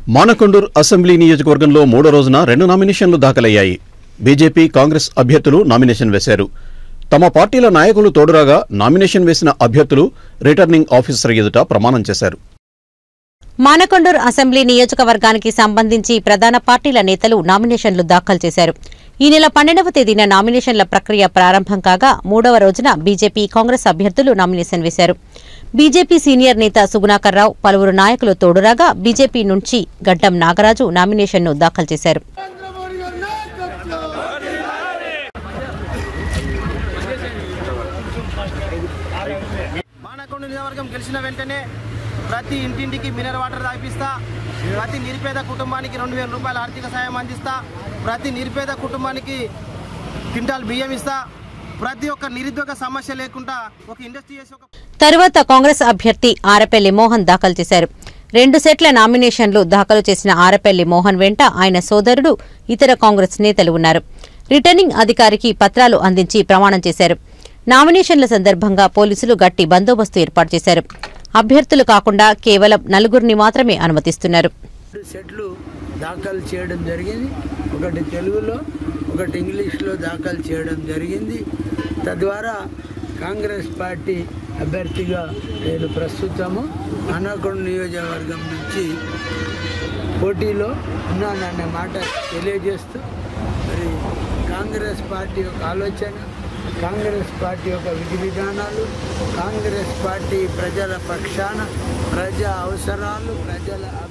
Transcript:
Manakondur assembly నియోజకవర్గంలో మూడో రోజున రెండు నామినేషన్లు దాఖలయ్యాయి బీజేపీ కాంగ్రెస్ అభ్యర్థులు నామినేషన్ వేశారు తమ పార్టీల నాయకులు తోడురాగా నామినేషన్ వేసిన అభ్యర్థులు రిటర్నింగ్ ఆఫీసర్ ఎదుట ప్రమాణం చేశారు మానకొండూర్ అసెంబ్లీ నియోజకవర్గానికి సంబంధించి ప్రధాన పార్టీల నేతలు నామినేషన్లు దాఖలు చేశారు ఈ నెల పన్నెండవ తేదీన నామినేషన్ల ప్రక్రియ ప్రారంభం కాగా మూడవ రోజున బీజేపీ కాంగ్రెస్ అభ్యర్థులు నామినేషన్ వేశారు బీజేపీ సీనియర్ నేత సుగుణాకర్ రావు పలువురు నాయకులు తోడురాగా బీజేపీ నుంచి గడ్డం నాగరాజు నామినేషన్ను దాఖలు చేశారు మానకొండ నియోజకవర్గం గెలిచిన వెంటనే ప్రతి ఇంటింటికి మినరల్ వాటర్ తాగిపిస్తా ప్రతి నిరుపేద కుటుంబానికి రెండు వేల రూపాయల ఆర్థిక సాయం అందిస్తా ప్రతి నిరుపేద కుటుంబానికి క్వింటాల్ బియ్యం ఇస్తా ప్రతి ఒక్క నిరుద్యోగ సమస్య లేకుండా ఒక ఇండస్ట్రీ చేసి ఒక తరువాత కాంగ్రెస్ అభ్యర్థి ఆరపల్లి మోహన్ దాఖలు చేశారు రెండు సెట్ల నామినేషన్లు దాఖలు చేసిన ఆరపల్లి మోహన్ వెంట ఆయన సోదరుడు ఇతర కాంగ్రెస్ నేతలు ఉన్నారు రిటర్నింగ్ అధికారికి పత్రాలు అందించి ప్రమాణం చేశారు నామినేషన్ల సందర్భంగా పోలీసులు గట్టి బందోబస్తు ఏర్పాటు చేశారు అభ్యర్థులు కాకుండా కేవలం నలుగురిని మాత్రమే అనుమతిస్తున్నారు రెండు సెట్లు దాఖలు చేయడం జరిగింది ఒకటి తెలుగులో ఒకటి ఇంగ్లీష్లో దాఖలు చేయడం జరిగింది తద్వారా కాంగ్రెస్ పార్టీ అభ్యర్థిగా నేను ప్రస్తుతము అనకొండ నియోజకవర్గం నుంచి పోటీలో ఉన్నానన్న మాట తెలియజేస్తూ మరి కాంగ్రెస్ పార్టీ యొక్క ఆలోచన కాంగ్రెస్ పార్టీ యొక్క విధి విధానాలు కాంగ్రెస్ పార్టీ ప్రజల పక్షాన ప్రజా అవసరాలు ప్రజల